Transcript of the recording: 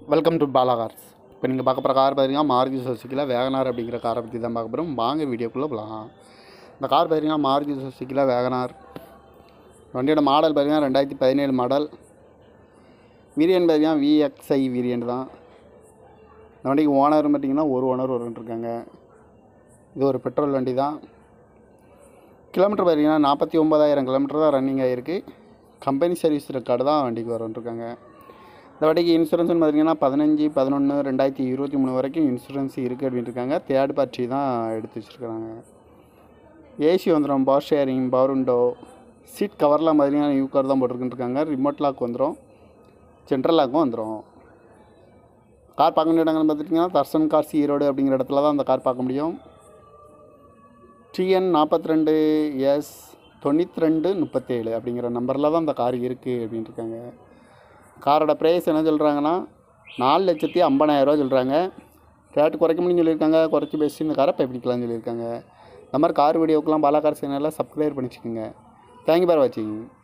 welcome to Bala cars இப்போ நீங்கள் பார்க்க போகிற கார் பார்த்தீங்கன்னா மாருதி சுசுக்கியில் வேகனார் அப்படிங்கிற காரை பற்றி தான் பார்க்க போகிறோம் வாங்க வீடியோக்குள்ளே போகலாம் இந்த கார் பார்த்தீங்கன்னா மாருதி சுசுக்கியில் வேகனார் வண்டியோட மாடல் பார்த்தீங்கன்னா ரெண்டாயிரத்தி பதினேழு மாடல் வேரியன்ட் பார்த்தீங்கன்னா விஎக்ஸ்ஐ வேரியன்ட் தான் இந்த வண்டிக்கு ஓனர் பார்த்தீங்கன்னா ஒரு ஓனர் இருக்காங்க இது ஒரு பெட்ரோல் வண்டி தான் கிலோமீட்டர் பார்த்தீங்கன்னா நாற்பத்தி ஒம்பதாயிரம் கிலோமீட்டர் தான் ரன்னிங் ஆகிருக்கு கம்பெனி சர்வீஸ் ரெக்கார்டு தான் வண்டிக்கு வரும்ன்ட்ருக்காங்க இந்த வண்டிக்கு இன்சூரன்ஸ்னு பார்த்தீங்கன்னா பதினஞ்சு பதினொன்று ரெண்டாயிரத்தி இருபத்தி மூணு வரைக்கும் இன்சூரன்ஸ் இருக்குது அப்படின்னு இருக்காங்க தேர்ட் பார்ட்டி தான் எடுத்து வச்சுருக்காங்க ஏசி வந்துடும் power steering power window seat கவர்லாம் பார்த்தீங்கன்னா நியூ கவர் தான் போட்டிருக்குன்னு இருக்காங்க ரிமோட் லாக் வந்துடும் சென்ட்ரல் லாக்கும் வந்துடும் கார் பார்க்க வேண்டிய இடங்கள்னு பார்த்துட்டிங்கன்னா தர்சன் கார்ஸ் ஈரோடு அப்படிங்கிற இடத்துல தான் அந்த கார் பார்க்க முடியும் டிஎன் நாற்பத்தி ரெண்டு எஸ் தொண்ணூற்றி ரெண்டு முப்பத்தேழு அப்படிங்கிற நம்பரில் தான் அந்த கார் இருக்குது அப்படின்னு இருக்காங்க காரோட ப்ரைஸ் என்ன சொல்கிறாங்கன்னா நாலு லட்சத்தி ஐம்பதாயிரரூவா சொல்கிறாங்க ரேட்டு குறைக்க முடியும்னு சொல்லியிருக்காங்க குறைச்சி பேசி இந்த காரை பைப்பிடிக்கலாம்னு சொல்லியிருக்காங்க இந்த மாதிரி கார் வீடியோக்கெலாம் பாலா கார் சேனலில் சப்ஸ்கிரைப் பண்ணி வச்சுக்கோங்க தேங்க்யூ பார் வாட்சிங்